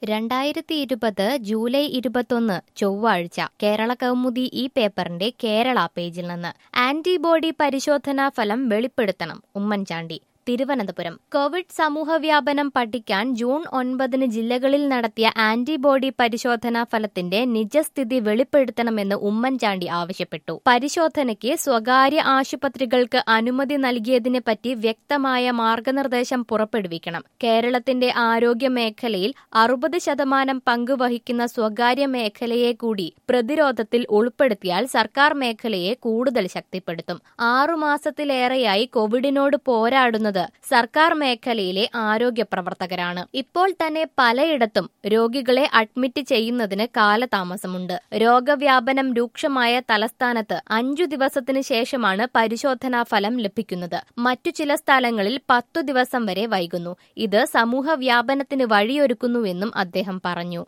രണ്ടായിരത്തി ഇരുപത് ജൂലൈ ഇരുപത്തൊന്ന് ചൊവ്വാഴ്ച കേരള കൗമുദി ഈ പേപ്പറിന്റെ കേരള പേജിൽ നിന്ന് ആന്റിബോഡി പരിശോധനാ ഫലം വെളിപ്പെടുത്തണം ഉമ്മൻചാണ്ടി തിരുവനന്തപുരം കോവിഡ് സമൂഹവ്യാപനം പഠിക്കാൻ ജൂൺ ഒൻപതിന് ജില്ലകളിൽ നടത്തിയ ആന്റിബോഡി പരിശോധനാ ഫലത്തിന്റെ നിജസ്ഥിതി വെളിപ്പെടുത്തണമെന്ന് ഉമ്മൻചാണ്ടി ആവശ്യപ്പെട്ടു പരിശോധനയ്ക്ക് സ്വകാര്യ ആശുപത്രികൾക്ക് അനുമതി നൽകിയതിനെ പറ്റി വ്യക്തമായ മാർഗനിർദ്ദേശം പുറപ്പെടുവിക്കണം കേരളത്തിന്റെ ആരോഗ്യ മേഖലയിൽ അറുപത് ശതമാനം പങ്കുവഹിക്കുന്ന സ്വകാര്യ മേഖലയെ കൂടി പ്രതിരോധത്തിൽ ഉൾപ്പെടുത്തിയാൽ സർക്കാർ മേഖലയെ കൂടുതൽ ശക്തിപ്പെടുത്തും ആറുമാസത്തിലേറെയായി കോവിഡിനോട് പോരാടുന്നത് സർക്കാർ മേഖലയിലെ ആരോഗ്യ പ്രവർത്തകരാണ് ഇപ്പോൾ തന്നെ പലയിടത്തും രോഗികളെ അഡ്മിറ്റ് ചെയ്യുന്നതിന് കാലതാമസമുണ്ട് രോഗവ്യാപനം രൂക്ഷമായ തലസ്ഥാനത്ത് അഞ്ചു ദിവസത്തിന് ശേഷമാണ് പരിശോധനാ ഫലം ലഭിക്കുന്നത് മറ്റു ചില സ്ഥലങ്ങളിൽ പത്തു ദിവസം വരെ വൈകുന്നു ഇത് സമൂഹ വ്യാപനത്തിന് വഴിയൊരുക്കുന്നുവെന്നും അദ്ദേഹം പറഞ്ഞു